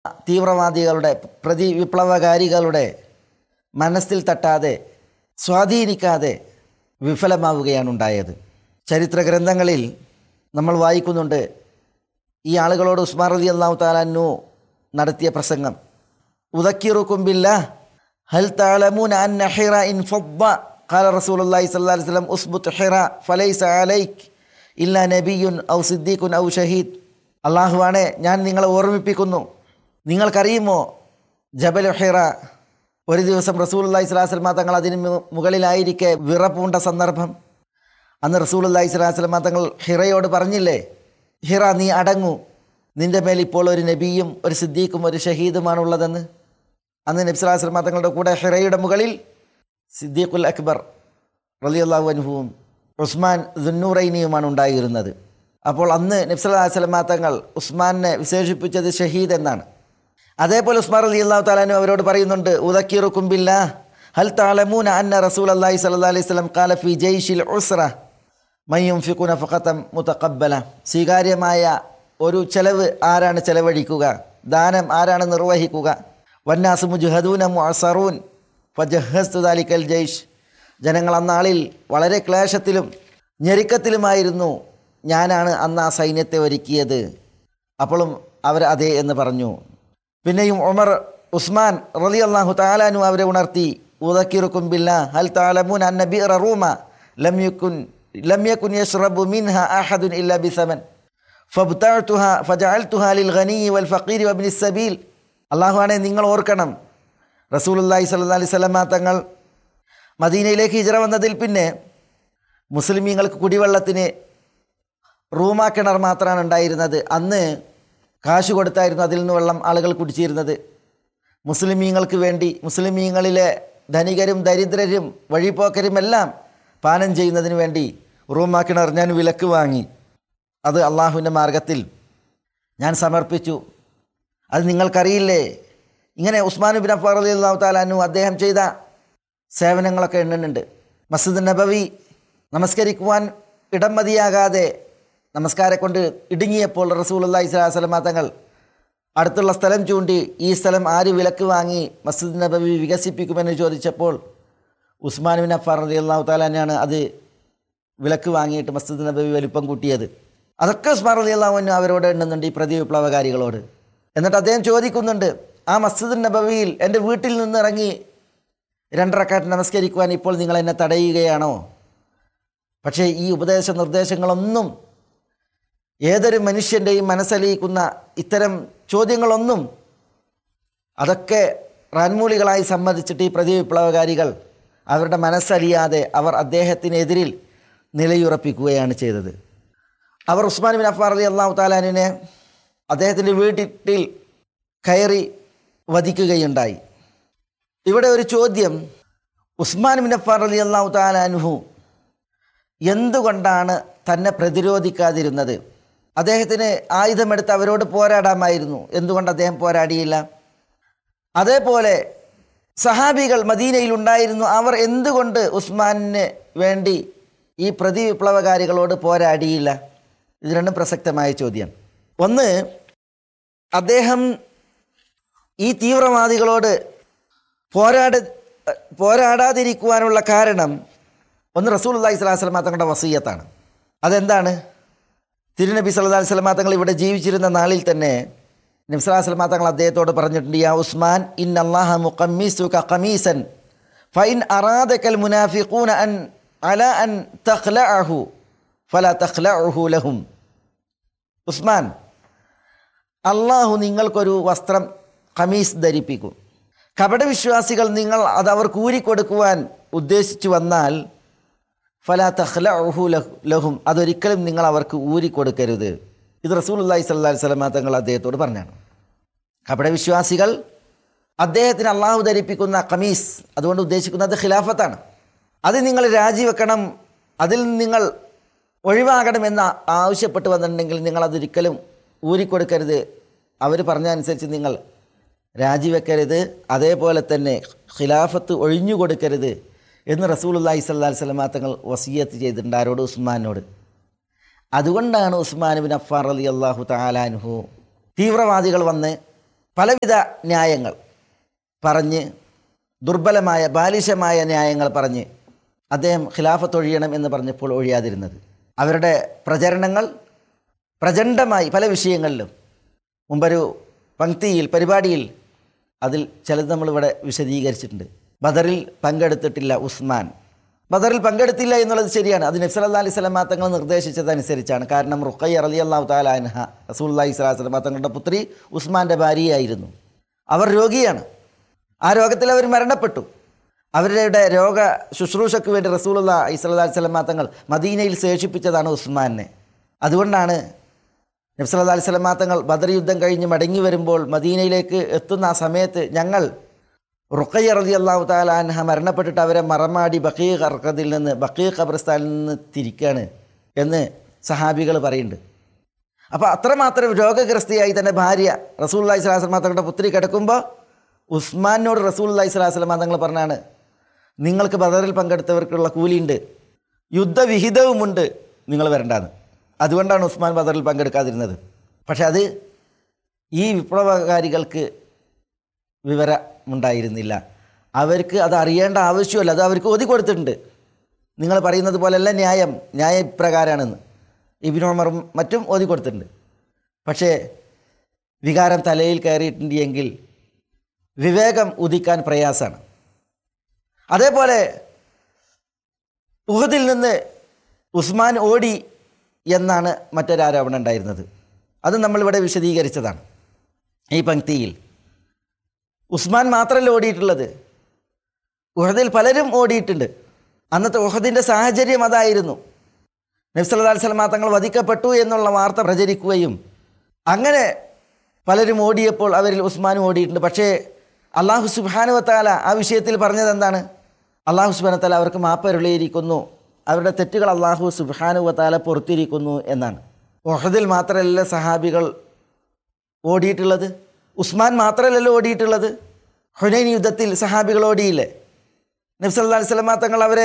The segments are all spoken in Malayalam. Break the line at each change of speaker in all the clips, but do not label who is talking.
തീവ്രവാദികളുടെ പ്രതി വിപ്ലവകാരികളുടെ മനസ്സിൽ തട്ടാതെ സ്വാധീനിക്കാതെ വിഫലമാവുകയാണ് ഉണ്ടായത് ചരിത്ര ഗ്രന്ഥങ്ങളിൽ നമ്മൾ വായിക്കുന്നുണ്ട് ഈ ആളുകളോട് ഉസ്മാൻ റലി അള്ളാഹു താലാന്നു നടത്തിയ പ്രസംഗം ഉദക്കിറുക്കും ബില്ല ഹൽ താലമൂൻ അൻ ഹിറ ഇൻ ഫദ്ദ ഖാല റസൂലുള്ളാഹി സ്വല്ലല്ലാഹി അലൈഹി വസല്ലം ഉസ്ബുത് ഹിറ ഫലൈസ അലൈക് ഇല്ലാ നബിയുൻ ഔ സിദ്ദീഖുൻ ഔ ഷഹീദ് അള്ളാഹുവാണെ ഞാൻ നിങ്ങളെ ഓർമ്മിപ്പിക്കുന്നു നിങ്ങൾക്കറിയുമോ ജബൽ ഹിറ ഒരു ദിവസം റസൂലുള്ളാഹി സ്വല്ലല്ലാഹി അലൈഹി വസല്ലം തങ്ങൾ അതിന് മു- മുകളിലായിരിക്കെ വിറപ്പൂണ്ട സന്ദർഭം അന്ന് റസൂലുള്ളാഹി സ്വല്ലല്ലാഹി അലൈഹി വസല്ലം തങ്ങൾ ഹിറയോട് പറഞ്ഞില്ലേ ഹിറ നീ അടങ്ങൂ നിന്റെ മേൽ ഇപ്പോൾ ഒരു നബിയും ഒരു സിദ്ദീഖും ഒരു ഷഹീദുമാണുള്ളതെന്ന് അന്ന് നബി സ്വല്ലല്ലാഹി അലൈഹി വസല്ലം തങ്ങളുടെ കൂടെ ഹിറയുടെ മുകളിൽ സിദ്ദീഖുൽ അക്ബർ റളിയല്ലാഹു അൻഹുവും ഉസ്മാൻ ദുന്നൂറൈനിയുമാണ് ഉണ്ടായിരുന്നത് അപ്പോൾ അന്ന് നബി സല്ലല്ലാഹു അലൈഹി വസല്ലം തങ്ങൾ ഉസ്മാനെ വിശേഷിപ്പിച്ചത് ഷഹീദ് എന്നാണ് അതേപോലെ ഉസ്മാൻ അലി അള്ളാഹു താലാനു അവരോട് പറയുന്നുണ്ട് ഉദക്കീറുക്കും ബില്ലാ ഹൽ താലമൂന അന്ന റസൂൽ അള്ളാഹി സല്ലല്ലാഹു അലൈഹി വസല്ലം ഖാല ഫി ജയ്ഷിൽ ഉസ്ര മയ്യുംഫിഖുന ഫഖത്തം മുതഖബ്ബല സ്വീകാര്യമായ ഒരു ചെലവ് ആരാണ് ചെലവഴിക്കുക ദാനം ആരാണ് നിർവഹിക്കുക വന്നാസ് മുജ്ഹദൂന മുഅസറൂൻ ഫജഹസ്തു ദാലിക്കൽ ജയ്ഷ് ജനങ്ങൾ അന്നാളിൽ വളരെ ക്ലേശത്തിലും ഞെരുക്കത്തിലുമായിരുന്നു ഞാനാണ് അന്ന് ആ സൈന്യത്തെ ഒരുക്കിയത് അപ്പോഴും അവർ അതെ എന്ന് പറഞ്ഞു പിന്നെയും ഉമർ ഉസ്മാൻ റലി അള്ളാഹു താലാനു അവരെ ഉണർത്തി ഉദക്കിറുക്കും ബില്ല ഹൽ താലമൂൻ അന്ന ബിറ റൂമ ലം യക്കുൻ ലം യക്കുൻ യശ്റബു മിൻഹ അഹദുൻ ഇല്ല ബിസമൻ ഫബ്തഅതുഹ ഫജഅൽതുഹ ലിൽ ഗനി വൽ ഫഖീർ വബ്നി സബീൽ അള്ളാഹുവാണെ നിങ്ങൾ ഓർക്കണം റസൂലുള്ളാഹി സ്വല്ലല്ലാഹി അലൈഹി വസല്ലമ തങ്ങൾ മദീനയിലേക്ക് ഹിജറ വന്നതിൽ പിന്നെ മുസ്ലിമീങ്ങൾക്ക് കുടിവെള്ളത്തിന് റൂമാ കിണർ മാത്രമാണ് ഉണ്ടായിരുന്നത് അന്ന് കാശ് കൊടുത്തായിരുന്നു അതിൽ നിന്ന് വെള്ളം ആളുകൾ കുടിച്ചിരുന്നത് മുസ്ലിമീങ്ങൾക്ക് വേണ്ടി മുസ്ലിമീങ്ങളിലെ ധനികരും ദരിദ്രരും വഴിപോക്കരും എല്ലാം പാനം ചെയ്യുന്നതിന് വേണ്ടി റൂമാ കിണർ ഞാൻ വിലക്ക് വാങ്ങി അത് അള്ളാഹുവിൻ്റെ മാർഗത്തിൽ ഞാൻ സമർപ്പിച്ചു അത് നിങ്ങൾക്കറിയില്ലേ ഇങ്ങനെ ഉസ്മാൻ ബിൻ അഫാർ അലി അള്ളാഹു താലാനു അദ്ദേഹം ചെയ്ത സേവനങ്ങളൊക്കെ എണ്ണുന്നുണ്ട് മസ്ജിദ് നബവി നമസ്കരിക്കുവാൻ ഇടം മതിയാകാതെ നമസ്കാരം കൊണ്ട് ഇടുങ്ങിയപ്പോൾ റസൂൽ അള്ളാഹി സ്വലാസ്ലമ തങ്ങൾ അടുത്തുള്ള സ്ഥലം ചൂണ്ടി ഈ സ്ഥലം ആര് വിലക്ക് വാങ്ങി മസ്ജിദ് നബവി വികസിപ്പിക്കുമെന്ന് ചോദിച്ചപ്പോൾ ഉസ്മാൻ ബിൻ അഫാർ അലി അള്ളാഹു താലാനാണ് അത് വിലക്ക് വാങ്ങിയിട്ട് മസ്ജിദ് നബവി വലിപ്പം കൂട്ടിയത് അതൊക്കെ ഉസ്മാൻ അലി അള്ളാഹുവിന് അവരോട് എണ്ണുന്നുണ്ട് ഈ പ്രതി വിപ്ലവകാരികളോട് എന്നിട്ട് അദ്ദേഹം ചോദിക്കുന്നുണ്ട് ആ മസ്ജിദ് നബവിയിൽ എൻ്റെ വീട്ടിൽ നിന്ന് ഇറങ്ങി രണ്ടരക്കാട്ട് നമസ്കരിക്കുവാൻ ഇപ്പോൾ നിങ്ങൾ എന്നെ തടയുകയാണോ പക്ഷേ ഈ ഉപദേശ നിർദ്ദേശങ്ങളൊന്നും ഏതൊരു മനുഷ്യൻ്റെയും മനസ്സലിയിക്കുന്ന ഇത്തരം ചോദ്യങ്ങളൊന്നും അതൊക്കെ റാൻമൂളികളായി സമ്മതിച്ചിട്ട് ഈ പ്രതി വിപ്ലവകാരികൾ അവരുടെ മനസ്സലിയാതെ അവർ അദ്ദേഹത്തിനെതിരിൽ നിലയുറപ്പിക്കുകയാണ് ചെയ്തത് അവർ ഉസ്മാൻ ബിൻ അഫാർ അലി അള്ളാഹു താലാനിനെ അദ്ദേഹത്തിൻ്റെ വീട്ടിൽ കയറി വധിക്കുകയുണ്ടായി ഇവിടെ ഒരു ചോദ്യം ഉസ്മാൻ ബിൻ അഫാർ അലി അള്ളാഹു താലാനുഹു എന്തുകൊണ്ടാണ് തന്നെ പ്രതിരോധിക്കാതിരുന്നത് അദ്ദേഹത്തിന് ആയുധമെടുത്ത് അവരോട് പോരാടാമായിരുന്നു എന്തുകൊണ്ട് അദ്ദേഹം പോരാടിയില്ല അതേപോലെ സഹാബികൾ മദീനയിൽ ഉണ്ടായിരുന്നു അവർ എന്തുകൊണ്ട് ഉസ്മാനിന് വേണ്ടി ഈ പ്രതി വിപ്ലവകാരികളോട് പോരാടിയില്ല ഇത് രണ്ടും പ്രസക്തമായ ചോദ്യം ഒന്ന് അദ്ദേഹം ഈ തീവ്രവാദികളോട് പോരാട പോരാടാതിരിക്കുവാനുള്ള കാരണം ഒന്ന് റസൂൽ അള്ളഹി സ്വലാസ്ലമ തങ്ങളുടെ വസീയത്താണ് അതെന്താണ് തിരുനബി സല്ലല്ലാഹു അലൈഹി വസല്ലമ തങ്ങൾ ഇവിടെ ജീവിച്ചിരുന്ന നാളിൽ തന്നെ നബി സല്ലല്ലാഹു അലൈഹി വസല്ലമ തങ്ങൾ അദ്ദേഹത്തോട് പറഞ്ഞിട്ടുണ്ട് യാ ഉസ്മാൻ ഇൻ അല്ലാഹ മുഖമ്മിസുക ഖമീസൻ ഫഇൻ അറാദകൽ മുനാഫിഖൂന അൻ അല അൻ തഖ്ലഅഹു ഫല തഖ്ലഅഹു ലഹും ഉസ്മാൻ അള്ളാഹു നിങ്ങൾക്കൊരു വസ്ത്രം ഖമീസ് ധരിപ്പിക്കും കപടവിശ്വാസികൾ നിങ്ങൾ അത് അവർക്ക് ഊരിക്കൊടുക്കുവാൻ ഉദ്ദേശിച്ചു വന്നാൽ ഫല തഖ്ലഅഹു ലഹു- ലഹും അതൊരിക്കലും നിങ്ങൾ അവർക്ക് ഊരിക്കൊടുക്കരുത് ഇത് റസൂലുള്ളാഹി സ്വല്ലല്ലാഹി അലൈഹി വസല്ലമ തങ്ങൾ അദ്ദേഹത്തോട് പറഞ്ഞാണ് കപടവിശ്വാസികൾ അദ്ദേഹത്തിന് അള്ളാഹു ധരിപ്പിക്കുന്ന ഖമീസ് അതുകൊണ്ട് ഉദ്ദേശിക്കുന്നത് ഖിലാഫത്താണ് അത് നിങ്ങൾ രാജിവെക്കണം അതിൽ നിന്ന് നിങ്ങൾ ഒഴിവാകണമെന്ന് ആവശ്യപ്പെട്ട് വന്നിട്ടുണ്ടെങ്കിൽ നിങ്ങൾ അതൊരിക്കലും ഊരിക്കൊടുക്കരുത് അവർ പറഞ്ഞ അനുസരിച്ച് നിങ്ങൾ രാജിവെക്കരുത് അതേപോലെ തന്നെ ഖിലാഫത്ത് ഒഴിഞ്ഞു കൊടുക്കരുത് എന്ന് റസൂലുള്ളാഹി സ്വല്ലല്ലാഹി അലൈഹി വസല്ലമ തങ്ങൾ വസിയത്ത് ചെയ്തിട്ടുണ്ട് ആരോട് ഉസ്മാനോട് അതുകൊണ്ടാണ് ഉസ്മാൻ ബിൻ അഫാർ അലി അള്ളാഹു താലാൻഹു തീവ്രവാദികൾ വന്ന് പലവിധ ന്യായങ്ങൾ പറഞ്ഞ് ദുർബലമായ ബാലിശമായ ന്യായങ്ങൾ പറഞ്ഞ് അദ്ദേഹം ഖിലാഫത്ത് ഒഴിയണം എന്ന് പറഞ്ഞപ്പോൾ ഒഴിയാതിരുന്നത് അവരുടെ പ്രചരണങ്ങൾ പ്രചണ്ഡമായി പല വിഷയങ്ങളിലും മുമ്പൊരു പങ്ക്തിയിൽ പരിപാടിയിൽ അതിൽ ചിലത് നമ്മളിവിടെ വിശദീകരിച്ചിട്ടുണ്ട് ബദറിൽ പങ്കെടുത്തിട്ടില്ല ഉസ്മാൻ ബദറിൽ പങ്കെടുത്തില്ല എന്നുള്ളത് ശരിയാണ് അത് നബ്സല്ലാ അലൈഹി സ്വലമാ തങ്ങൾ നിർദ്ദേശിച്ചതനുസരിച്ചാണ് കാരണം റുഖയ്യ റലി അള്ളാഹു താലാൻഹ റസൂല്ലാഹി സ്വലാഹു സ്വലമാ തങ്ങളുടെ പുത്രി ഉസ്മാൻ്റെ ഭാര്യയായിരുന്നു അവർ രോഗിയാണ് ആ രോഗത്തിൽ അവർ മരണപ്പെട്ടു അവരുടെ രോഗ ശുശ്രൂഷയ്ക്ക് വേണ്ടി റസൂലുള്ള ഇസ്ലാ സ്വലമാ തങ്ങൾ മദീനയിൽ ശേഷിപ്പിച്ചതാണ് ഉസ്മാനെ അതുകൊണ്ടാണ് നബ്സല്ലാ അലൈഹി സ്വലമാ തങ്ങൾ ബദർ യുദ്ധം കഴിഞ്ഞ് മടങ്ങി വരുമ്പോൾ മദീനയിലേക്ക് എത്തുന്ന ആ സമയത്ത് ഞങ്ങൾ റുഖയ്യ റലി അള്ളാഹു താലാൻഹ മരണപ്പെട്ടിട്ട് അവരെ മറമാടി ബക്കീ കർക്കതിൽ നിന്ന് ബക്കീ ഖബർസ്ഥാനിൽ നിന്ന് തിരിക്കുകയാണ് എന്ന് സഹാബികൾ പറയുന്നുണ്ട് അപ്പോൾ അത്രമാത്രം രോഗഗ്രസ്തിയായി തൻ്റെ ഭാര്യ റസൂൽ അള്ളഹി സ്വലാസ്ലമ തങ്ങളുടെ പുത്രി കിടക്കുമ്പോൾ ഉസ്മാനോട് റസൂൽ അള്ളഹി സ്വലാസ്ലമ തങ്ങൾ പറഞ്ഞാണ് നിങ്ങൾക്ക് ബദറിൽ പങ്കെടുത്തവർക്കുള്ള കൂലിയുണ്ട് യുദ്ധവിഹിതവുമുണ്ട് നിങ്ങൾ വരണ്ടാന്ന് അതുകൊണ്ടാണ് ഉസ്മാൻ ബദറിൽ പങ്കെടുക്കാതിരുന്നത് പക്ഷെ അത് ഈ വിപ്ലവകാരികൾക്ക് വിവരമുണ്ടായിരുന്നില്ല അവർക്ക് അത് അറിയേണ്ട ആവശ്യമല്ല അത് അവർക്ക് ഒതുക്കി കൊടുത്തിട്ടുണ്ട് നിങ്ങൾ പറയുന്നത് പോലെയല്ല ന്യായം ന്യായപ്രകാരമാണെന്ന് ഇബിനോമറും മറ്റും ഓതി കൊടുത്തിട്ടുണ്ട് പക്ഷേ വികാരം തലയിൽ കയറിയിട്ടുണ്ട് എങ്കിൽ വിവേകം ഉദിക്കാൻ പ്രയാസമാണ് അതേപോലെ ഉഹദിൽ നിന്ന് ഉസ്മാൻ ഓടി എന്നാണ് മറ്റൊരാരോപണം ഉണ്ടായിരുന്നത് അത് നമ്മളിവിടെ വിശദീകരിച്ചതാണ് ഈ പങ്ക്തിയിൽ ഉസ്മാൻ മാത്രമല്ല ഓടിയിട്ടുള്ളത് ഉഹദിൽ പലരും ഓടിയിട്ടുണ്ട് അന്നത്തെ ഉഹദിൻ്റെ സാഹചര്യം അതായിരുന്നു നബ്സല്ലാ സ്വലമാ തങ്ങൾ വധിക്കപ്പെട്ടു എന്നുള്ള വാർത്ത പ്രചരിക്കുകയും അങ്ങനെ പലരും ഓടിയപ്പോൾ അവരിൽ ഉസ്മാനും ഓടിയിട്ടുണ്ട് പക്ഷേ അള്ളാഹു സുബാനുവത്താല ആ വിഷയത്തിൽ പറഞ്ഞത് എന്താണ് അള്ളാഹു സുബാനത്താല അവർക്ക് മാപ്പരുളിയിരിക്കുന്നു അവരുടെ തെറ്റുകൾ അള്ളാഹു സുബാനുവത്താല പുറത്തിരിക്കുന്നു എന്നാണ് ഒഹദിൽ മാത്രമല്ല സഹാബികൾ ഓടിയിട്ടുള്ളത് ഉസ്മാൻ മാത്രമല്ലല്ലോ ഓടിയിട്ടുള്ളത് ഹുനൈൻ യുദ്ധത്തിൽ സഹാബികൾ ഓടിയില്ലേ നബ്സല്ലാ സ്വലമാ തങ്ങൾ അവരെ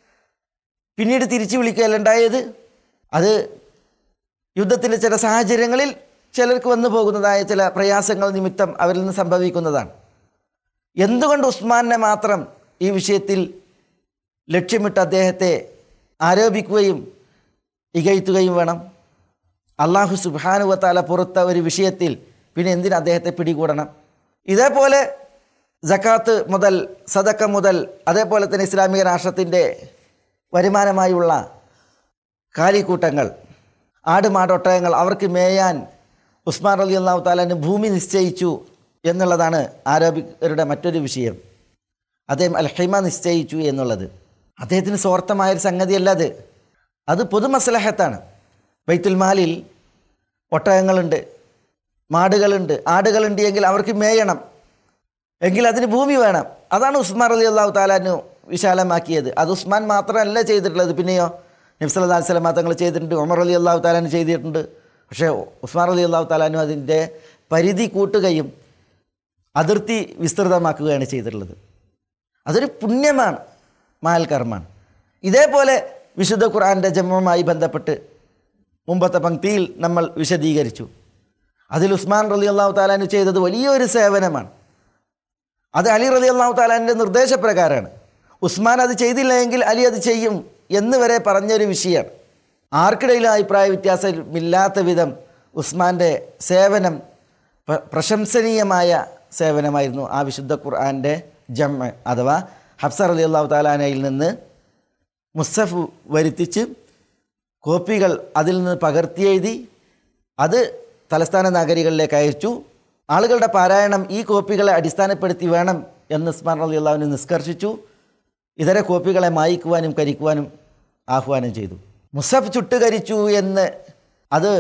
പിന്നീട് തിരിച്ചു വിളിക്കുകയല്ല ഉണ്ടായത് അത് യുദ്ധത്തിൻ്റെ ചില സാഹചര്യങ്ങളിൽ ചിലർക്ക് വന്നു പോകുന്നതായ ചില പ്രയാസങ്ങൾ നിമിത്തം അവരിൽ നിന്ന് സംഭവിക്കുന്നതാണ് എന്തുകൊണ്ട് ഉസ്മാനെ മാത്രം ഈ വിഷയത്തിൽ ലക്ഷ്യമിട്ട് അദ്ദേഹത്തെ ആരോപിക്കുകയും ഇകഴ്ത്തുകയും വേണം അള്ളാഹു സുബാനുവത്താല പുറത്ത ഒരു വിഷയത്തിൽ പിന്നെ എന്തിന് അദ്ദേഹത്തെ പിടികൂടണം ഇതേപോലെ ജക്കാത്ത് മുതൽ സദക്ക മുതൽ അതേപോലെ തന്നെ ഇസ്ലാമിക രാഷ്ട്രത്തിൻ്റെ വരുമാനമായുള്ള കാലിക്കൂട്ടങ്ങൾ ആടുമാടൊട്ടകങ്ങൾ അവർക്ക് മേയാൻ ഉസ്മാൻ അലി അള്ളാഹു താലാന് ഭൂമി നിശ്ചയിച്ചു എന്നുള്ളതാണ് ആരോപിക്കരുടെ മറ്റൊരു വിഷയം അദ്ദേഹം അൽ ഹൈമ നിശ്ചയിച്ചു എന്നുള്ളത് അദ്ദേഹത്തിന് സ്വാർത്ഥമായൊരു സംഗതിയല്ല അത് അത് പൊതുമസലഹത്താണ് ബൈത്തുൽ മാലിൽ ഒട്ടകങ്ങളുണ്ട് മാടുകളുണ്ട് ആടുകളുണ്ട് എങ്കിൽ അവർക്ക് മേയണം എങ്കിൽ അതിന് ഭൂമി വേണം അതാണ് ഉസ്മാൻ അലി അള്ളാഹു താലാനു വിശാലമാക്കിയത് അത് ഉസ്മാൻ മാത്രമല്ല ചെയ്തിട്ടുള്ളത് പിന്നെയോ നബ്സല്ലാ സ്വലമാ തങ്ങൾ ചെയ്തിട്ടുണ്ട് ഉമർ അലി അള്ളാഹു താലാന് ചെയ്തിട്ടുണ്ട് പക്ഷേ ഉസ്മാൻ അലി അള്ളാഹു താലാനു അതിൻ്റെ പരിധി കൂട്ടുകയും അതിർത്തി വിസ്തൃതമാക്കുകയാണ് ചെയ്തിട്ടുള്ളത് അതൊരു പുണ്യമാണ് മാൽ കർമ്മമാണ് ഇതേപോലെ വിശുദ്ധ ഖുർആൻ്റെ ജന്മവുമായി ബന്ധപ്പെട്ട് മുമ്പത്തെ പങ്ക്തിയിൽ നമ്മൾ വിശദീകരിച്ചു അതിൽ ഉസ്മാൻ റലി അള്ളാഹു താലാനു ചെയ്തത് വലിയൊരു സേവനമാണ് അത് അലി റലി അള്ളാഹു താലാൻ്റെ നിർദ്ദേശപ്രകാരമാണ് ഉസ്മാൻ അത് ചെയ്തില്ല എങ്കിൽ അലി അത് ചെയ്യും എന്ന് വരെ പറഞ്ഞൊരു വിഷയമാണ് ആർക്കിടയിലും അഭിപ്രായ വ്യത്യാസമില്ലാത്ത വിധം ഉസ്മാൻ്റെ സേവനം പ്ര- പ്രശംസനീയമായ സേവനമായിരുന്നു ആ വിശുദ്ധ ഖുർആൻ്റെ ജമ്മ അഥവാ ഹഫ്സർ അലി അള്ളാഹു താലാനയിൽ നിന്ന് മുസ്തഫ് വരുത്തിച്ച് കോപ്പികൾ അതിൽ നിന്ന് പകർത്തിയെഴുതി അത് തലസ്ഥാന നഗരികളിലേക്ക് അയച്ചു ആളുകളുടെ പാരായണം ഈ കോപ്പികളെ അടിസ്ഥാനപ്പെടുത്തി വേണം എന്ന് ഉസ്മാൻ അലി അള്ളാഹുവിനെ നിഷ്കർഷിച്ചു ഇതര കോപ്പികളെ മായിക്കുവാനും കരിക്കുവാനും ആഹ്വാനം ചെയ്തു മുസഫ് ചുട്ടുകരിച്ചു എന്ന് അത്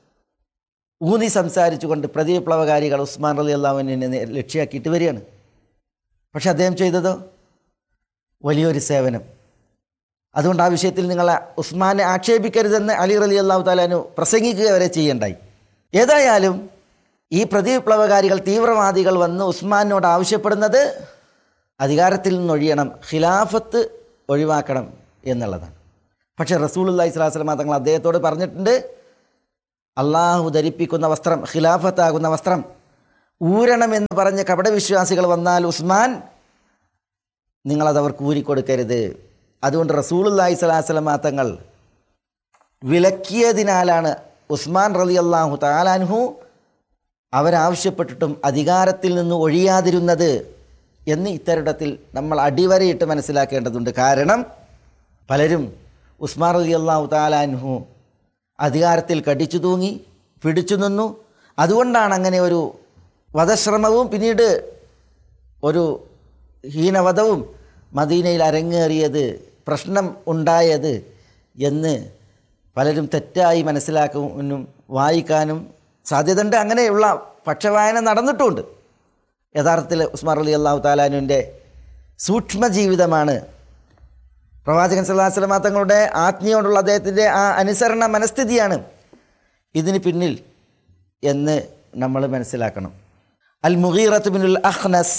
ഊന്നി സംസാരിച്ചുകൊണ്ട് പ്രതിവിപ്ലവകാരികൾ ഉസ്മാൻ അലി അള്ളാഹുവിനെ ലക്ഷ്യമാക്കിയിട്ട് വരികയാണ് പക്ഷെ അദ്ദേഹം ചെയ്തതോ വലിയൊരു സേവനം അതുകൊണ്ട് ആ വിഷയത്തിൽ നിങ്ങൾ ഉസ്മാനെ ആക്ഷേപിക്കരുതെന്ന് അലി റലി അള്ളാഹു താലാനു പ്രസംഗിക്കുക വരെ ചെയ്യണ്ടായി ഏതായാലും ഈ പ്രതിവിപ്ലവകാരികൾ തീവ്രവാദികൾ വന്ന് ഉസ്മാനോട് ആവശ്യപ്പെടുന്നത് അധികാരത്തിൽ നിന്നൊഴിയണം ഖിലാഫത്ത് ഒഴിവാക്കണം എന്നുള്ളതാണ് പക്ഷേ റസൂലുല്ലാഹി സ്വലാസ്ലമ തങ്ങൾ അദ്ദേഹത്തോട് പറഞ്ഞിട്ടുണ്ട് അള്ളാഹു ധരിപ്പിക്കുന്ന വസ്ത്രം ഖിലാഫത്താകുന്ന വസ്ത്രം ഊരണമെന്ന് പറഞ്ഞ കപടവിശ്വാസികൾ വന്നാൽ ഉസ്മാൻ നിങ്ങളത് അവർക്ക് ഊരിക്കൊടുക്കരുത് അതുകൊണ്ട് റസൂലുല്ലാഹി സ്വലാസ്ലമാ തങ്ങൾ വിലക്കിയതിനാലാണ് ഉസ്മാൻ റലി അള്ളാഹു താലാൻഹു അവരാവശ്യപ്പെട്ടിട്ടും അധികാരത്തിൽ നിന്ന് ഒഴിയാതിരുന്നത് എന്ന് ഇത്തരുടത്തിൽ നമ്മൾ അടിവരയിട്ട് മനസ്സിലാക്കേണ്ടതുണ്ട് കാരണം പലരും ഉസ്മാൻ റലി അള്ളാഹു താലാൻഹു അധികാരത്തിൽ കടിച്ചു തൂങ്ങി പിടിച്ചു നിന്നു അതുകൊണ്ടാണ് അങ്ങനെ ഒരു വധശ്രമവും പിന്നീട് ഒരു ഹീനവധവും മദീനയിൽ അരങ്ങേറിയത് പ്രശ്നം ഉണ്ടായത് എന്ന് പലരും തെറ്റായി മനസ്സിലാക്കാനും വായിക്കാനും സാധ്യതയുണ്ട് അങ്ങനെയുള്ള പക്ഷവായന നടന്നിട്ടുമുണ്ട് യഥാർത്ഥത്തിൽ ഉസ്മാർ അലി അള്ളാഹു താലാനുവിൻ്റെ സൂക്ഷ്മ ജീവിതമാണ് പ്രവാചകൻ സല്ലാഹു സ്വലമാ തങ്ങളുടെ ആജ്ഞയോടുള്ള അദ്ദേഹത്തിൻ്റെ ആ അനുസരണ മനസ്ഥിതിയാണ് ഇതിന് പിന്നിൽ എന്ന് നമ്മൾ മനസ്സിലാക്കണം al Mughirat binul Akhnas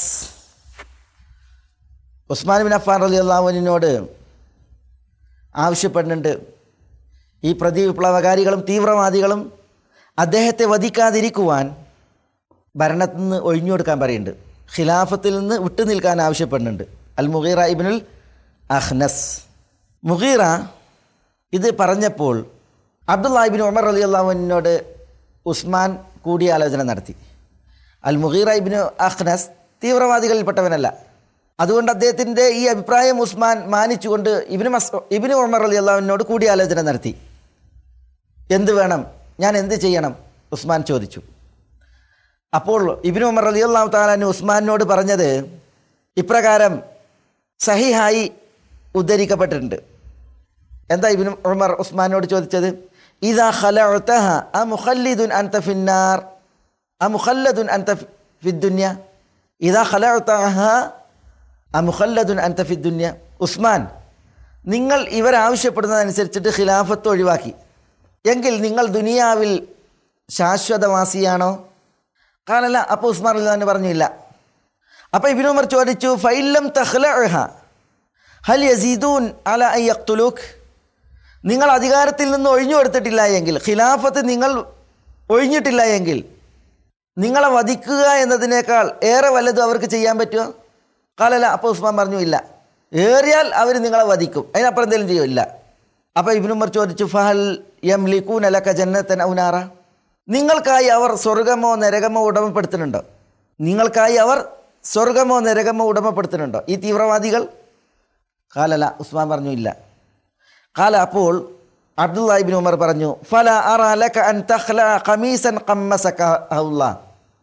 Usman bin Affan അലി അള്ളാഹുവിനോട് ആവശ്യപ്പെടുന്നുണ്ട് ഈ പ്രതി വിപ്ലവകാരികളും തീവ്രവാദികളും അദ്ദേഹത്തെ വധിക്കാതിരിക്കുവാൻ ഭരണത്തിൽ നിന്ന് ഒഴിഞ്ഞു കൊടുക്കാൻ പറയുന്നുണ്ട് ഖിലാഫത്തിൽ നിന്ന് വിട്ടു നിൽക്കാൻ ആവശ്യപ്പെടുന്നുണ്ട് അൽ മുഗീറ ഇബിനുൽ അഹ്നസ് മുഗീറ ഇത് പറഞ്ഞപ്പോൾ അബ്ദുല്ലാഹിബിൻ ഉമർ അലി അള്ളാഹുവിനോട് ഉസ്മാൻ കൂടിയാലോചന നടത്തി അൽ മുഗീറ ഇബിന് അഹ്നസ് തീവ്രവാദികളിൽപ്പെട്ടവനല്ല അതുകൊണ്ട് അദ്ദേഹത്തിൻ്റെ ഈ അഭിപ്രായം ഉസ്മാൻ മാനിച്ചുകൊണ്ട് ഇബിന് മസ് ഇബിന് ഉമർ അലി അള്ളാഹുവിനോട് കൂടിയാലോചന നടത്തി എന്ത് വേണം ഞാൻ എന്ത് ചെയ്യണം ഉസ്മാൻ ചോദിച്ചു അപ്പോൾ ഇബിന് ഉമർ അലി അള്ളാഹു താലാൻ ഉസ്മാനോട് പറഞ്ഞത് ഇപ്രകാരം സഹിഹായി ഉദ്ധരിക്കപ്പെട്ടിട്ടുണ്ട് എന്താ ഇബിന് ഉമർ ഉസ്മാനോട് ചോദിച്ചത് ഇതാ ഖലഅതഹ അമുഖല്ലിദുൻ അൻത ഫിന്നാർ അമുഖല്ലദുൻ അൻത ഫിദ്ദുന്യ ഇതാ ഖലഅതഹ അമുഖല്ലദുൻ അൻത ഫിദ്ദുന്യ ഉസ്മാൻ നിങ്ങൾ ഇവരാവശ്യപ്പെടുന്നതനുസരിച്ചിട്ട് ഖിലാഫത്ത് ഒഴിവാക്കി എങ്കിൽ നിങ്ങൾ ദുനിയാവിൽ ശാശ്വതവാസിയാണോ കാലല്ല അപ്പോൾ ഉസ്മാൻ അള്ളഹാൻ പറഞ്ഞില്ല അപ്പോൾ ഇബിൻ ഉമർ ചോദിച്ചു ഫൈലം തഹ്ലഹ ഹൽ യസീദൂൻ അല അയ്യഖ്തുലൂഖ് നിങ്ങൾ അധികാരത്തിൽ നിന്ന് ഒഴിഞ്ഞു കൊടുത്തിട്ടില്ല എങ്കിൽ ഖിലാഫത്ത് നിങ്ങൾ ഒഴിഞ്ഞിട്ടില്ല എങ്കിൽ നിങ്ങളെ വധിക്കുക എന്നതിനേക്കാൾ ഏറെ വല്ലതും അവർക്ക് ചെയ്യാൻ പറ്റുമോ കാലല്ല അപ്പോൾ ഉസ്മാൻ പറഞ്ഞു ഇല്ല ഏറിയാൽ അവർ നിങ്ങളെ വധിക്കും അതിനപ്പുറം എന്തെങ്കിലും ചെയ്യില്ല അപ്പോൾ ഇബിനുമർ ചോദിച്ചു ഫഹൽ യം ലിക്കൂൻ അലക്ക ജന്നത്തൻ ഔനാറ നിങ്ങൾക്കായി അവർ സ്വർഗമോ നരകമോ ഉടമപ്പെടുത്തുന്നുണ്ടോ നിങ്ങൾക്കായി അവർ സ്വർഗമോ നരകമോ ഉടമപ്പെടുത്തുന്നുണ്ടോ ഈ തീവ്രവാദികൾ കാലല്ല ഉസ്മാൻ പറഞ്ഞു ഇല്ല കാല അപ്പോൾ അബ്ദുല്ലാഹിബിൻ ഉമർ പറഞ്ഞു ഫല അറ ലക അൻ തഖ്ല ഖമീസൻ ഖമ്മസക അല്ലാ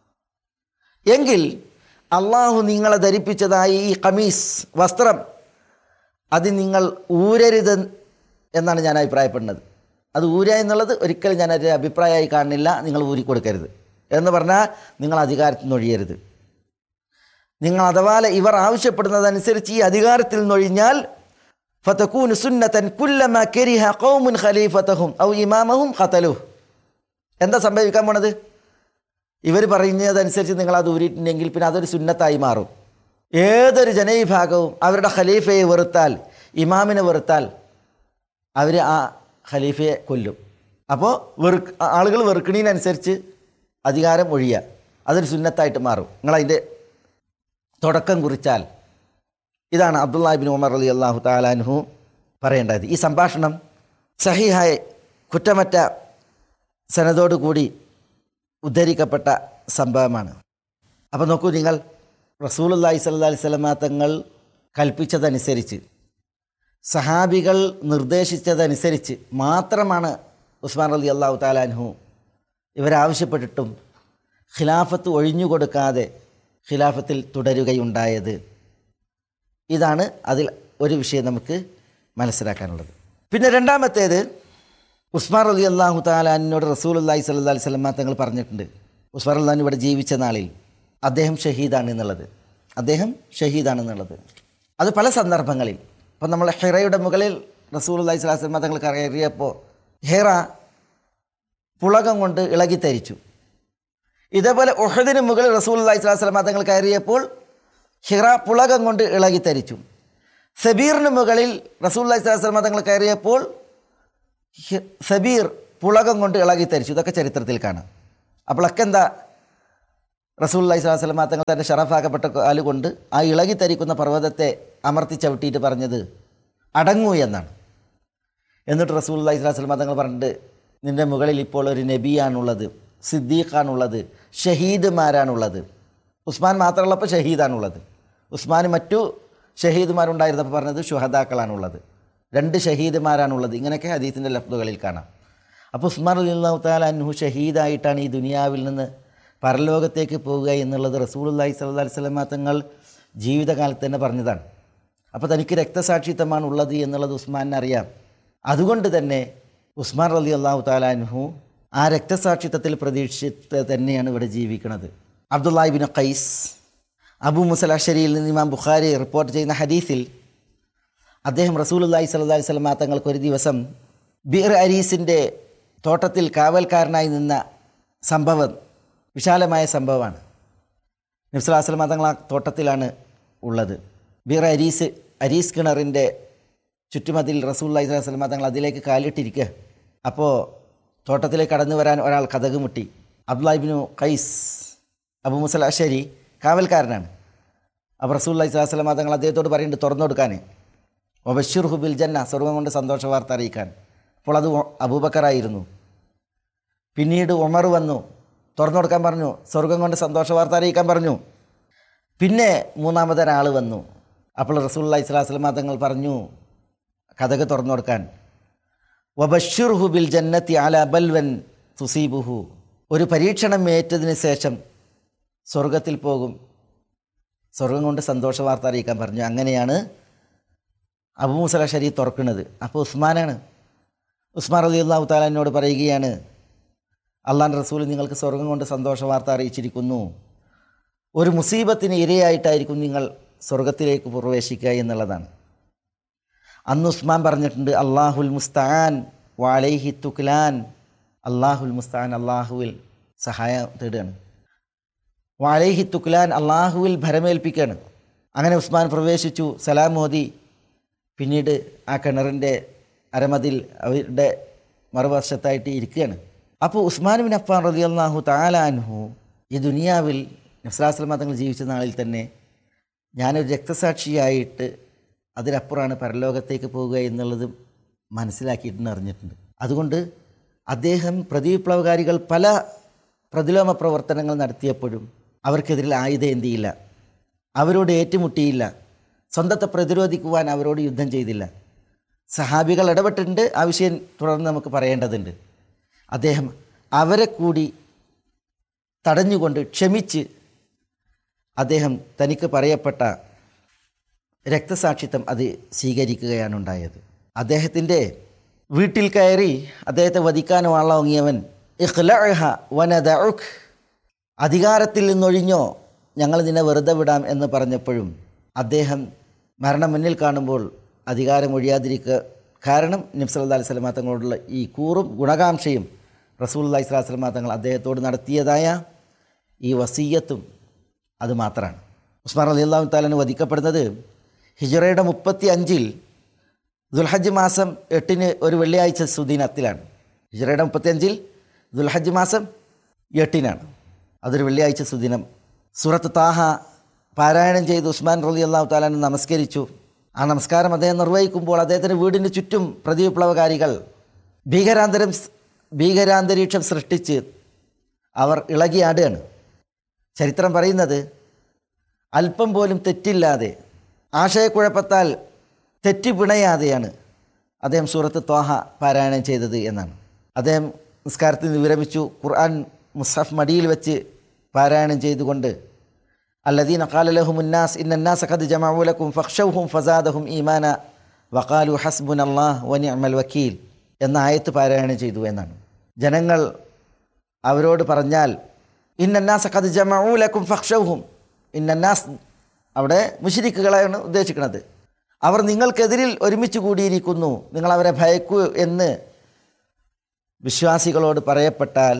എങ്കിൽ അള്ളാഹു നിങ്ങളെ ധരിപ്പിച്ചതായി ഈ ഖമീസ് വസ്ത്രം അത് നിങ്ങൾ ഊരരുത് എന്നാണ് ഞാൻ അഭിപ്രായപ്പെടുന്നത് അത് ഊര എന്നുള്ളത് ഒരിക്കലും ഞാൻ ഒരു അഭിപ്രായമായി കാണുന്നില്ല നിങ്ങൾ ഊരിക്കൊടുക്കരുത് എന്ന് പറഞ്ഞാൽ നിങ്ങൾ അധികാരത്തിൽ നിന്ന് ഒഴിയരുത് നിങ്ങൾ അഥവാ ഇവർ ആവശ്യപ്പെടുന്നതനുസരിച്ച് ഈ അധികാരത്തിൽ നിന്നൊഴിഞ്ഞാൽ ഫതക്കൂൻ സുന്നത്തൻ കുല്ലമ കെരിഹ കൗമുൻ ഖലീഫത്തഹും ഔ ഇമാമഹും ഖതലു എന്താ സംഭവിക്കാൻ പോണത് ഇവർ പറയുന്നതനുസരിച്ച് നിങ്ങൾ അത് ഊരിയിട്ടുണ്ടെങ്കിൽ പിന്നെ അതൊരു സുന്നത്തായി മാറും ഏതൊരു ജനവിഭാഗവും അവരുടെ ഖലീഫയെ വെറുത്താൽ ഇമാമിനെ വെറുത്താൽ അവർ ആ ഖലീഫയെ കൊല്ലും അപ്പോൾ വെറു ആളുകൾ വെറുക്കണീനനുസരിച്ച് അധികാരം ഒഴിയുക അതൊരു സുന്നത്തായിട്ട് മാറും നിങ്ങളതിൻ്റെ തുടക്കം കുറിച്ചാൽ ഇതാണ് അബ്ദുല്ലാഹിബിൻ ഉമർ അലി അള്ളാഹു താലാൻഹു പറയേണ്ടത് ഈ സംഭാഷണം സഹിഹായ കുറ്റമറ്റ സനതോടുകൂടി ഉദ്ധരിക്കപ്പെട്ട സംഭവമാണ് അപ്പോൾ നോക്കൂ നിങ്ങൾ റസൂലുല്ലാഹി സല്ലാ അലൈഹി സ്വലമാ തങ്ങൾ കൽപ്പിച്ചതനുസരിച്ച് സഹാബികൾ നിർദ്ദേശിച്ചതനുസരിച്ച് മാത്രമാണ് ഉസ്മാൻ അലി അള്ളാഹു താലാൻഹു ഇവരാവശ്യപ്പെട്ടിട്ടും ഖിലാഫത്ത് ഒഴിഞ്ഞുകൊടുക്കാതെ ഖിലാഫത്തിൽ തുടരുകയുണ്ടായത് ഇതാണ് അതിൽ ഒരു വിഷയം നമുക്ക് മനസ്സിലാക്കാനുള്ളത് പിന്നെ രണ്ടാമത്തേത് ഉസ്മാർ അലി അള്ളാഹു താലാനോട് റസൂൽ അള്ളാഹി സല്ലാ അലൈഹി സ്വലമ തങ്ങൾ പറഞ്ഞിട്ടുണ്ട് ഉസ്മാർ അള്ളഹാൻ ഇവിടെ ജീവിച്ച നാളിൽ അദ്ദേഹം ഷഹീദാണ് എന്നുള്ളത് അദ്ദേഹം ഷഹീദാണെന്നുള്ളത് അത് പല സന്ദർഭങ്ങളിൽ ഇപ്പം നമ്മൾ ഹെറയുടെ മുകളിൽ റസൂൽ അള്ളാഹി സ്വലാഹു സ്വലമ തങ്ങൾ കയറിയപ്പോൾ ഹെറ പുളകം കൊണ്ട് ഇളകിത്തരിച്ചു ഇതേപോലെ ഒഹദിന് മുകളിൽ റസൂൽ അള്ളാഹി സ്വലാഹു സ്വലമ തങ്ങൾ കയറിയപ്പോൾ ഹിറ പുളകം കൊണ്ട് ഇളകിത്തരിച്ചു സബീറിന് മുകളിൽ റസൂൽ അള്ളാഹി സ്വലാഹു സ്വലമ തങ്ങൾ കയറിയപ്പോൾ ഹി- സബീർ പുളകം കൊണ്ട് ഇളകിത്തരിച്ചു ഇതൊക്കെ ചരിത്രത്തിൽ കാണാം അപ്പോഴൊക്കെ എന്താ റസൂല്ലായി സ്വലാസ്ലമ തങ്ങൾ തൻ്റെ ഷറഫാക്കപ്പെട്ട കാലുകൊണ്ട് ആ ഇളകിത്തരിക്കുന്ന പർവ്വതത്തെ അമർത്തി ചവിട്ടിയിട്ട് പറഞ്ഞത് അടങ്ങൂ എന്നാണ് എന്നിട്ട് റസൂല്ലായി സ്വലാസ്ലമ തങ്ങൾ പറഞ്ഞിട്ട് നിൻ്റെ മുകളിൽ ഇപ്പോൾ ഒരു നബിയാണുള്ളത് സിദ്ദീഖാണുള്ളത് ഷഹീദുമാരാണുള്ളത് ഉസ്മാൻ മാത്രമുള്ളപ്പോൾ ഷഹീദാണുള്ളത് ഉസ്മാൻ മറ്റു ഷഹീദുമാരുണ്ടായിരുന്നപ്പോൾ പറഞ്ഞത് ഷുഹദാക്കളാണുള്ളത് രണ്ട് ഷഹീദുമാരാണുള്ളത് ഇങ്ങനെയൊക്കെ ഹദീസിൻ്റെ ലഫ്ലുകളിൽ കാണാം അപ്പോൾ ഉസ്മാൻ അലിഹു താല അൻഹു ഷഹീദായിട്ടാണ് ഈ ദുനിയാവിൽ നിന്ന് പരലോകത്തേക്ക് പോവുക എന്നുള്ളത് റസൂലുല്ലാഹി സ്വല്ലല്ലാഹി അലൈഹി വസല്ലമ തങ്ങൾ ജീവിതകാലത്ത് തന്നെ പറഞ്ഞതാണ് അപ്പോൾ തനിക്ക് രക്തസാക്ഷിത്വമാണ് ഉള്ളത് എന്നുള്ളത് ഉസ്മാനെ അറിയാം അതുകൊണ്ട് തന്നെ ഉസ്മാൻ റലി അള്ളാഹു താലാൻഹു ആ രക്തസാക്ഷിത്വത്തിൽ പ്രതീക്ഷിച്ച് തന്നെയാണ് ഇവിടെ ജീവിക്കുന്നത് അബ്ദുല്ലാഹിബിൻ ഖൈസ് അബു മുസൽ അഷരിയിൽ നിന്ന് ഇമാം ബുഖാരി റിപ്പോർട്ട് ചെയ്യുന്ന ഹദീസിൽ അദ്ദേഹം റസൂലുല്ലാഹി സ്വല്ലല്ലാഹി അലൈഹി വസല്ലമ തങ്ങൾക്ക് ഒരു ദിവസം ബീർ അരീസിൻ്റെ തോട്ടത്തിൽ കാവൽക്കാരനായി നിന്ന സംഭവം വിശാലമായ സംഭവമാണ് നബ്സുല്ലാസ്ലമ തങ്ങൾ ആ തോട്ടത്തിലാണ് ഉള്ളത് ബീർ അരീസ് അരീസ് കിണറിൻ്റെ ചുറ്റുമതിൽ റസൂല്ലാഹി സ്വലമ തങ്ങൾ അതിലേക്ക് കാലിട്ടിരിക്കുക അപ്പോൾ തോട്ടത്തിലേക്ക് കടന്നു വരാൻ ഒരാൾ കഥക് മുട്ടി അബ്ദുല്ലാഹിബിനു ഖൈസ് അബു മുസൽ അഷരി കാവൽക്കാരനാണ് അപ്പോൾ റസൂല്ലാഹി സ്വലാസ്ലമ തങ്ങൾ അദ്ദേഹത്തോട് പറയുന്നുണ്ട് തുറന്നു കൊടുക്കാൻ ഒബഷീർ ഹുബിൽ ജന്ന സ്വർഗം കൊണ്ട് സന്തോഷ വാർത്ത അറിയിക്കാൻ അപ്പോൾ അത് അബൂബക്കറായിരുന്നു പിന്നീട് ഉമർ വന്നു തുറന്നു കൊടുക്കാൻ പറഞ്ഞു സ്വർഗം കൊണ്ട് സന്തോഷ വാർത്ത അറിയിക്കാൻ പറഞ്ഞു പിന്നെ മൂന്നാമതൊരാൾ വന്നു അപ്പോൾ റസൂല്ലാ ഇസ്ലാസ്ലമ തങ്ങൾ പറഞ്ഞു കഥക് തുറന്നു കൊടുക്കാൻ വബഷീർ ഹുബിൽ ജന്നത്തി അല ബൽവൻ തുസീബുഹു ഒരു പരീക്ഷണം ഏറ്റതിന് ശേഷം സ്വർഗത്തിൽ പോകും സ്വർഗം കൊണ്ട് സന്തോഷ വാർത്ത അറിയിക്കാൻ പറഞ്ഞു അങ്ങനെയാണ് അബൂമുസല ഷരീ തുറക്കുന്നത് അപ്പോൾ ഉസ്മാനാണ് ഉസ്മാൻ അലി അള്ളാഹു താലാനോട് പറയുകയാണ് അള്ളാൻ റസൂൽ നിങ്ങൾക്ക് സ്വർഗം കൊണ്ട് സന്തോഷ വാർത്ത അറിയിച്ചിരിക്കുന്നു ഒരു മുസീബത്തിന് ഇരയായിട്ടായിരിക്കും നിങ്ങൾ സ്വർഗത്തിലേക്ക് പ്രവേശിക്കുക എന്നുള്ളതാണ് അന്ന് ഉസ്മാൻ പറഞ്ഞിട്ടുണ്ട് അള്ളാഹുൽ മുസ്താൻ വാലൈഹി തുക്ലാൻ അള്ളാഹുൽ മുസ്താൻ അള്ളാഹുവിൽ സഹായം തേടുകയാണ് വാലൈഹി തുക്ലാൻ അള്ളാഹുവിൽ ഭരമേൽപ്പിക്കുകയാണ് അങ്ങനെ ഉസ്മാൻ പ്രവേശിച്ചു സലാം മോദി പിന്നീട് ആ കിണറിൻ്റെ അരമതിൽ അവരുടെ മറുവശത്തായിട്ട് ഇരിക്കുകയാണ് അപ്പോൾ ഉസ്മാൻ ബിൻ അഫ്ഫാൻ റലി അള്ളാഹു താലാൻഹു ഈ ദുനിയാവിൽ നസ്ലാസ്ലമ തങ്ങൾ ജീവിച്ച നാളിൽ തന്നെ ഞാനൊരു രക്തസാക്ഷിയായിട്ട് അതിനപ്പുറമാണ് പരലോകത്തേക്ക് പോവുക എന്നുള്ളത് മനസ്സിലാക്കിയിട്ടുണ്ട് അറിഞ്ഞിട്ടുണ്ട് അതുകൊണ്ട് അദ്ദേഹം പ്രതിവിപ്ലവകാരികൾ പല പ്രതിലോമ പ്രവർത്തനങ്ങൾ നടത്തിയപ്പോഴും അവർക്കെതിരിൽ ആയുധേന്തിയില്ല അവരോട് ഏറ്റുമുട്ടിയില്ല സ്വന്തത്തെ പ്രതിരോധിക്കുവാൻ അവരോട് യുദ്ധം ചെയ്തില്ല സഹാബികൾ ഇടപെട്ടിട്ടുണ്ട് ആ വിഷയം തുടർന്ന് നമുക്ക് പറയേണ്ടതുണ്ട് അദ്ദേഹം അവരെ കൂടി തടഞ്ഞുകൊണ്ട് ക്ഷമിച്ച് അദ്ദേഹം തനിക്ക് പറയപ്പെട്ട രക്തസാക്ഷിത്വം അത് സ്വീകരിക്കുകയാണ് ഉണ്ടായത് അദ്ദേഹത്തിൻ്റെ വീട്ടിൽ കയറി അദ്ദേഹത്തെ വധിക്കാൻ വാളോങ്ങിയവൻ ഇഖ്ലഅഹ വനദഉഖ് അധികാരത്തിൽ നിന്നൊഴിഞ്ഞോ ഞങ്ങൾ നിന്നെ വെറുതെ വിടാം എന്ന് പറഞ്ഞപ്പോഴും അദ്ദേഹം മരണം മുന്നിൽ കാണുമ്പോൾ അധികാരം ഒഴിയാതിരിക്കുക കാരണം നബ്സല്ലാ അലൈഹി സ്വലമാ തങ്ങളോടുള്ള ഈ കൂറും ഗുണകാംക്ഷയും റസൂല്ലാ ഇസ്ലാ സ്വലമാ തങ്ങൾ അദ്ദേഹത്തോട് നടത്തിയതായ ഈ വസീയത്തും അത് മാത്രമാണ് ഉസ്മാൻ അലി അള്ളാഹു താലന് വധിക്കപ്പെടുന്നത് ഹിജറയുടെ മുപ്പത്തി അഞ്ചിൽ ദുൽഹജ്ജ് മാസം എട്ടിന് ഒരു വെള്ളിയാഴ്ച സുദീനത്തിലാണ് ഹിജറയുടെ മുപ്പത്തി അഞ്ചിൽ ദുൽഹജ്ജ് മാസം എട്ടിനാണ് അതൊരു വെള്ളിയാഴ്ച സുദിനം സൂറത്ത് താഹ പാരായണം ചെയ്ത് ഉസ്മാൻ റലി അള്ളാഹു താലാന് നമസ്കരിച്ചു ആ നമസ്കാരം അദ്ദേഹം നിർവഹിക്കുമ്പോൾ അദ്ദേഹത്തിൻ്റെ വീടിന് ചുറ്റും പ്രതിവിപ്ലവകാരികൾ ഭീകരാന്തരം ഭീകരാന്തരീക്ഷം സൃഷ്ടിച്ച് അവർ ഇളകിയാടുകയാണ് ചരിത്രം പറയുന്നത് അല്പം പോലും തെറ്റില്ലാതെ ആശയക്കുഴപ്പത്താൽ തെറ്റിപ്പിണയാതെയാണ് അദ്ദേഹം സൂറത്ത് ത്വാഹ പാരായണം ചെയ്തത് എന്നാണ് അദ്ദേഹം നിസ്കാരത്തിൽ നിന്ന് വിരമിച്ചു ഖുർആൻ മുസ്ഹഫ് മടിയിൽ വെച്ച് പാരായണം ചെയ്തുകൊണ്ട് അല്ലദീന ഖാലലഹും ഉന്നാസ് ഇന്നാസ് ഖദ് ജമഅൂലക്കും ഫഖ്ഷൗഹും ഫസാദഹും ഈമാന വഖാലു ഹസ്ബുൻ അള്ളാഹ് വനിഅമൽ വക്കീൽ എന്ന ആയത്ത് പാരായണം ചെയ്തു എന്നാണ് ജനങ്ങൾ അവരോട് പറഞ്ഞാൽ ഇന്നാസ് ഖദ് ജമഅൂലക്കും ഫഖ്ഷൗഹും ഇന്നാസ് അവിടെ മുഷിരിക്കുകളാണ് ഉദ്ദേശിക്കുന്നത് അവർ നിങ്ങൾക്കെതിരിൽ ഒരുമിച്ച് കൂടിയിരിക്കുന്നു നിങ്ങൾ അവരെ ഭയക്കൂ എന്ന് വിശ്വാസികളോട് പറയപ്പെട്ടാൽ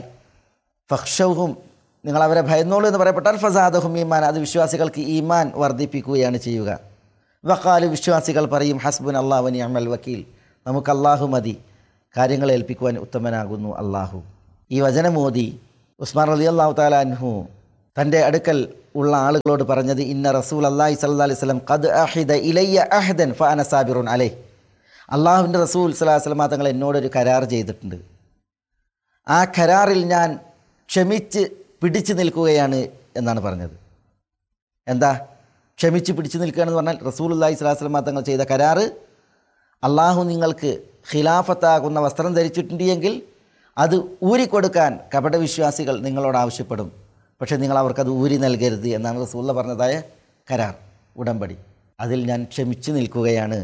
ഫക്ഷവും നിങ്ങൾ അവരെ ഭയന്നോളൂ എന്ന് പറയപ്പെട്ടാൽ ഫസാദഹും ഈമാൻ അത് വിശ്വാസികൾക്ക് ഈമാൻ വർദ്ധിപ്പിക്കുകയാണ് ചെയ്യുക വക്കാല് വിശ്വാസികൾ പറയും ഹസ്ബുൻ അള്ളാഹുനി അമൽ വക്കീൽ നമുക്ക് അള്ളാഹു മതി കാര്യങ്ങൾ ഏൽപ്പിക്കുവാൻ ഉത്തമനാകുന്നു അള്ളാഹു ഈ വചനമോദി ഉസ്മാൻ അലി അള്ളാഹു താലാൻഹു തൻ്റെ അടുക്കൽ ഉള്ള ആളുകളോട് പറഞ്ഞത് ഇന്ന റസൂൽ അള്ളാഹി സല്ലാ അലൈഹി സ്വലം ഖദ് അഹിദ ഇലയ്യ അഹദൻ ഫ അന സാബിറുൻ അലേ അള്ളാഹുവിൻ്റെ റസൂൽ സ്വലാഹു വസ്ലമ തങ്ങൾ എന്നോടൊരു കരാർ ചെയ്തിട്ടുണ്ട് ആ കരാറിൽ ഞാൻ ക്ഷമിച്ച് പിടിച്ചു നിൽക്കുകയാണ് എന്നാണ് പറഞ്ഞത് എന്താ ക്ഷമിച്ച് പിടിച്ചു നിൽക്കുകയാണെന്ന് പറഞ്ഞാൽ റസൂൽ അള്ളാഹി സ്വലാഹു വസ്ലമ തങ്ങൾ ചെയ്ത കരാറ് അള്ളാഹു നിങ്ങൾക്ക് ഖിലാഫത്താകുന്ന വസ്ത്രം ധരിച്ചിട്ടുണ്ട് എങ്കിൽ അത് ഊരിക്കൊടുക്കാൻ കപടവിശ്വാസികൾ നിങ്ങളോട് ആവശ്യപ്പെടും പക്ഷേ നിങ്ങൾ അവർക്കത് ഊരി നൽകരുത് എന്നാണ് റസൂള്ള പറഞ്ഞതായ കരാർ ഉടമ്പടി അതിൽ ഞാൻ ക്ഷമിച്ചു നിൽക്കുകയാണ്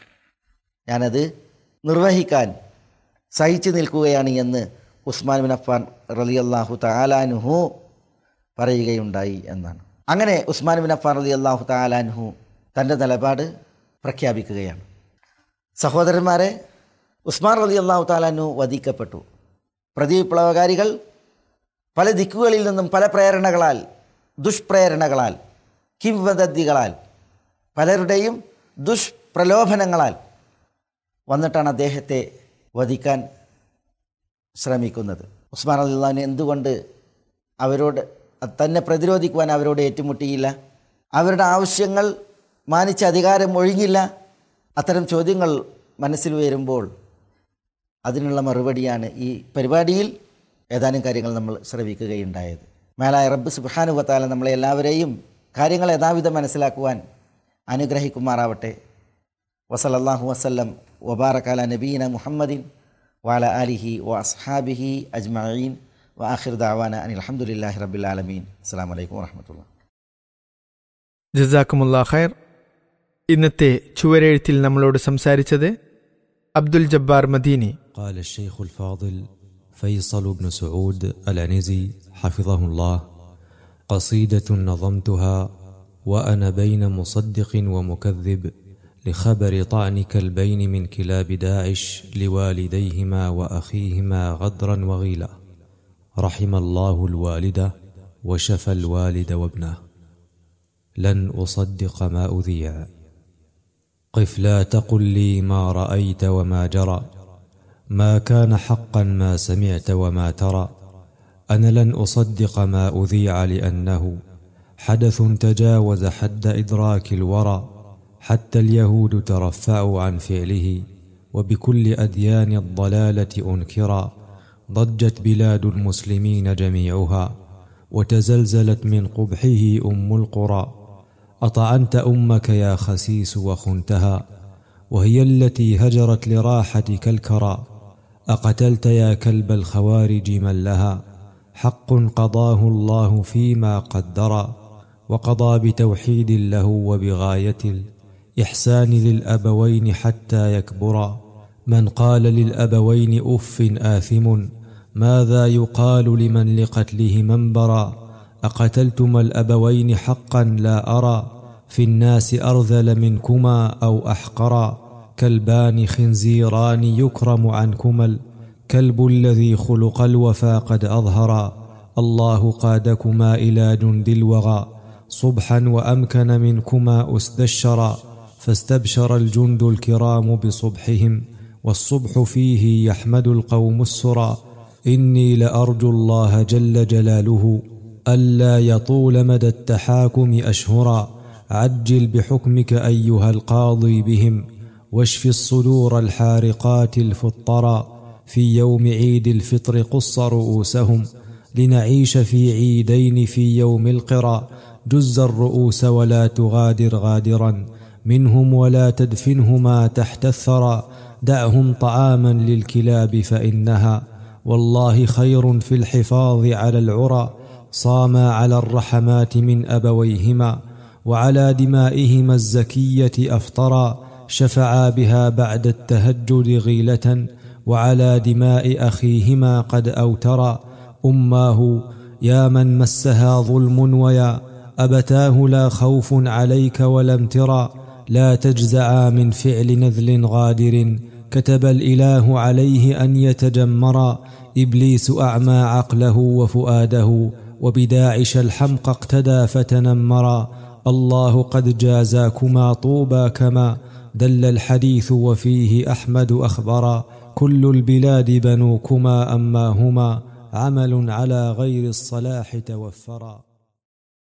ഞാനത് നിർവഹിക്കാൻ സഹിച്ചു നിൽക്കുകയാണ് എന്ന് ഉസ്മാൻ ബിൻ അഫ്ഫാൻ റലി അള്ളാഹു താലാനുഹു പറയുകയുണ്ടായി എന്നാണ് അങ്ങനെ ഉസ്മാൻ ബിൻ അഫ്ഫാൻ റലി അള്ളാഹു താലാനുഹു തൻ്റെ നിലപാട് പ്രഖ്യാപിക്കുകയാണ് സഹോദരന്മാരെ ഉസ്മാൻ റലി അള്ളാഹു താലാനു വധിക്കപ്പെട്ടു പ്രതിവിപ്ലവകാരികൾ പല ദിക്കുകളിൽ നിന്നും പല പ്രേരണകളാൽ ദുഷ്പ്രേരണകളാൽ കിംവദന്തികളാൽ പലരുടെയും ദുഷ്പ്രലോഭനങ്ങളാൽ വന്നിട്ടാണ് അദ്ദേഹത്തെ വധിക്കാൻ ശ്രമിക്കുന്നത് ഉസ്മാൻ അള്ളാഹിന് എന്തുകൊണ്ട് അവരോട് തന്നെ പ്രതിരോധിക്കുവാൻ അവരോട് ഏറ്റുമുട്ടിയില്ല അവരുടെ ആവശ്യങ്ങൾ മാനിച്ച അധികാരം ഒഴിഞ്ഞില്ല അത്തരം ചോദ്യങ്ങൾ മനസ്സിൽ വരുമ്പോൾ അതിനുള്ള മറുപടിയാണ് ഈ പരിപാടിയിൽ ഏതാനും കാര്യങ്ങൾ നമ്മൾ ശ്രവിക്കുകയുണ്ടായത് മേലായ റബ്ബ് സുബാനുവത്താല നമ്മളെ എല്ലാവരെയും കാര്യങ്ങൾ യഥാവിധം മനസ്സിലാക്കുവാൻ അനുഗ്രഹിക്കുമാറാവട്ടെ വസലല്ലാഹു വസ്ല്ലം വബാറക്കാല നബീന മുഹമ്മദിൻ വാല അലിഹി വ അസ്ഹാബിഹി അജ്മീൻ വ ആഖിർ ദാവാന അനിൽ അലഹമുല്ലാഹി റബ്ബിലാലമീൻ അസ്സാം വലൈക്കും വാഹമത്തുള്ള
ജസാക്കുമുല്ലാ ഖൈർ ഇന്നത്തെ ചുവരെഴുത്തിൽ നമ്മളോട് സംസാരിച്ചത് അബ്ദുൽ ജബ്ബാർ മദീനി
قال الشيخ الفاضل فيصل بن سعود العنزي حفظه الله قصيدة نظمتها وأنا بين مصدق ومكذب لخبر طعن كلبين من كلاب داعش لوالديهما وأخيهما غدرا وغيلا رحم الله الوالدة وشفى الوالد وابنه لن أصدق ما أذيع قف لا تقل لي ما رأيت وما جرى ما كان حقا ما سمعت وما ترى أنا لن أصدق ما أذيع لأنه حدث تجاوز حد إدراك الورى حتى اليهود ترفعوا عن فعله وبكل أديان الضلالة أنكرا ضجت بلاد المسلمين جميعها وتزلزلت من قبحه أم القرى أطعنت أمك يا خسيس وخنتها وهي التي هجرت لراحتك الكرى أقتلت يا كلب الخوارج من لها حق قضاه الله فيما قدر وقضى بتوحيد له وبغاية الإحسان للأبوين حتى يكبرا من قال للأبوين أف آثم ماذا يقال لمن لقتله منبرا أقتلتما الأبوين حقا لا أرى في الناس أرذل منكما أو أحقرا كلبان خنزيران يكرم عنكما الكلب الذي خلق الوفا قد أظهرا الله قادكما إلى جند الوغى صبحا وأمكن منكما أسد الشرى فاستبشر الجند الكرام بصبحهم والصبح فيه يحمد القوم السرى إني لأرجو الله جل جلاله ألا يطول مدى التحاكم أشهرا عجل بحكمك أيها القاضي بهم واشف الصدور الحارقات الفطرا في يوم عيد الفطر قص رؤوسهم لنعيش في عيدين في يوم القرى جز الرؤوس ولا تغادر غادرا منهم ولا تدفنهما تحت الثرى دعهم طعاما للكلاب فإنها والله خير في الحفاظ على العرى صاما على الرحمات من أبويهما وعلى دمائهما الزكية أفطرا شفعا بها بعد التهجد غيلة وعلى دماء أخيهما قد أوترا أماه يا من مسها ظلم ويا أبتاه لا خوف عليك ولم ترى لا تجزعا من فعل نذل غادر كتب الإله عليه أن يتجمرا إبليس أعمى عقله وفؤاده وبداعش الحمق اقتدى فتنمرا الله قد جازاكما طوبى كما دل الحديث وفيه أحمد أخبرا كل البلاد بنوكما أما هما عمل على غير الصلاح توفرا